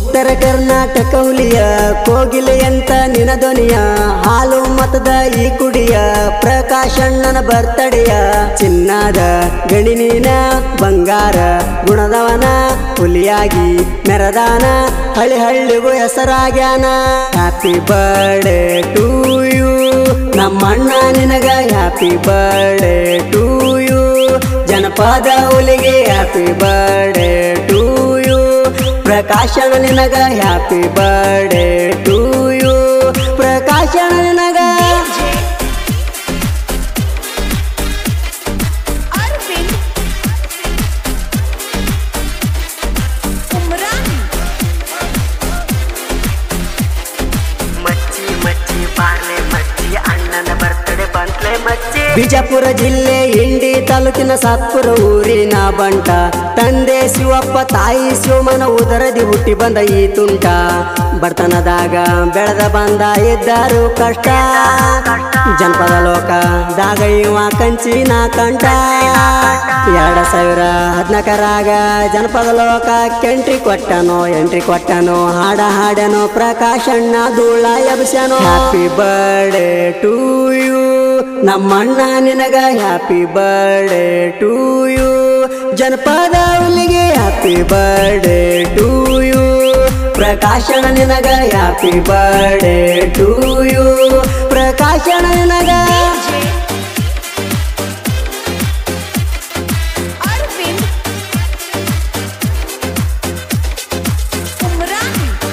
ಉತ್ತರ ಕರ್ನಾಟಕ ಹುಲಿಯ ಕೋಗಿಲೆಯಂತ ನಿನ ಧ್ವನಿಯ ಹಾಲು ಮತದ ಈ ಕುಡಿಯ ಪ್ರಕಾಶಣ್ಣನ ಬರ್ತಡೆಯ ಚಿನ್ನದ ಗಣಿನೀನ ಬಂಗಾರ ಗುಣದವನ ಹುಲಿಯಾಗಿ ಮೆರದಾನ ಹಳ್ಳಿ ಹಳ್ಳಿಗೂ ಹೆಸರಾಗ್ಯಾನ ಹ್ಯಾಪಿ ಬರ್ಡೇ ಟು ಯು ನಮ್ಮಣ್ಣ ನಿನಗ ಹ್ಯಾಪಿ ಬರ್ಡೇ ಟು ಯು ಜನಪದ ಹುಲಿಗೆ ಹ್ಯಾಪಿ ಬರ್ಡೇ ಟು ಯು ಪ್ರಕಾಶನ ನಿನಗ ಹ್ಯಾಪಿ ಬರ್ಡೇ ಟು ಯು ಪ್ರಕಾಶನ ನಿನಗ Arvind Umran ಮಚ್ಚಿ ಮಚ್ಚಿ ಬಾರ್ಲೆ ಮಚ್ಚಿ ಅಣ್ಣನ ಬರ್ತಡೆ ಬಂತ್ಲೆ ಮಚ್ಚಿ ಬಿಜಾಪುರ ಜಿಲ್ಲೆ ಇಂಡಿ ತಾಲೂಕಿನ ಸಾತ್ಪುರ ಊರಿನ ಬಂಟ ತಂದೆ ಶಿವಪ್ಪ ತಾಯಿ ಶಿವಮನ ಉದರದಿ ಹುಟ್ಟಿ ಬಂದ ಈ ತುಂಟ ಬರ್ತನದಾಗ ಬೆಳೆದ ಬಂದ ಇದ್ದರು ಕಷ್ಟ ಜನಪದ ಲೋಕ ದಾಗ ಇವ ಕಂಚಿನ ಕಂಠ ಎರಡ ಸಾವಿರ ಹದಿನಾಲ್ಕರಾಗ ಜನಪದ ಲೋಕ ಎಂಟ್ರಿ ಕೊಟ್ಟನೋ ಎಂಟ್ರಿ ಕೊಟ್ಟನೋ ಹಾಡ ಹಾಡನೋ ಪ್ರಕಾಶಣ್ಣ ಧೂಳ ಎಬ್ಸ್ಯಾನೋ ಹ್ಯಾಪಿ ಬರ್ಡೇ ಟು ಯು ನಮ್ಮಣ್ಣ ನಿನಗ ಹ್ಯಾಪಿ ಬರ್ಡೇ ಟು ಯು ಜನಪದ ಹುಲಿಗೆ ಹ್ಯಾಪಿ ಬರ್ಡೇ ಟು ಯು ಪ್ರಕಾಶನ ನಿನಗ ಹ್ಯಾಪಿ ಬರ್ಡೇ ಟು ಯು ಪ್ರಕಾಶನ ನಿನಗ Arvind Umran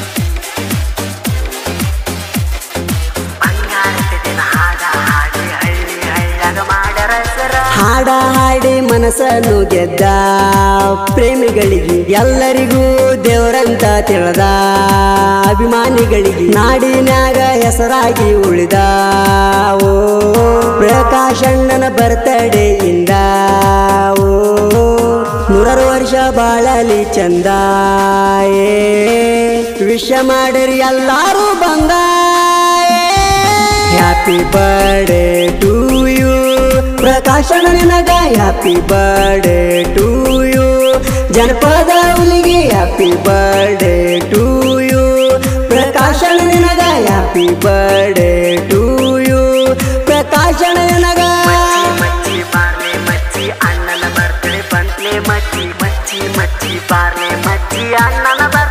ಬಂಗಾರದ ದಿನ ಹಾಡ ಹಾಡಿ ಹಳ್ಳಿ ಹಳ್ಳಗ ಮಾಡರ ಸರ ಹಾಡ ಹಾಡಿ ಮನಸ್ಸನ್ನು ಗೆದ್ದ ಪ್ರೇಮಿಗಳಿಗೆ ಎಲ್ಲರಿಗೂ ದೇವರಂತ ತಿಳಿದ ಅಭಿಮಾನಿಗಳಿಗೆ ನಾಡಿನ್ಯಾಗ ಹೆಸರಾಗಿ ಉಳಿದ ಓ ಪ್ರಕಾಶಣ್ಣನ ಬರ್ತಡೆಯಿಂದ ಓ ನೂರಾರು ವರ್ಷ ಬಾಳಲಿ ಚಂದ ಏ ವಿಷ ಮಾಡಿರಿ ಎಲ್ಲಾರು ಬಂದ ಹ್ಯಾಪಿ ಬರ್ಡೇ ಟು ಯು ಪ್ರಕಾಶನ ನಿನಗ ಹ್ಯಾಪಿ ಬರ್ಡೇ ಟು ಯು ಜನಪದ ಹುಲಿಗೆ ಹ್ಯಾಪಿ ಬರ್ಡೇ ಟು ಯು ಪ್ರಕಾಶನ ನಿನಗ ಹ್ಯಾಪಿ ಬರ್ಡೇ ಟು ಯು ಪ್ರಕಾಶನ ನಿನಗ ಮಚ್ಚಿ ಬಾರ್ಲೆ ಮಚ್ಚಿ ಅಣ್ಣನ ಬರ್ತಡೆ ಬಂತ್ಲೆ ಮಚ್ಚಿ ಮಚ್ಚಿ ಮಚ್ಚಿ ಬಾರ್ಲೆ ಮಚ್ಚಿ ಅಣ್ಣನ ಬರ್ತಡೆ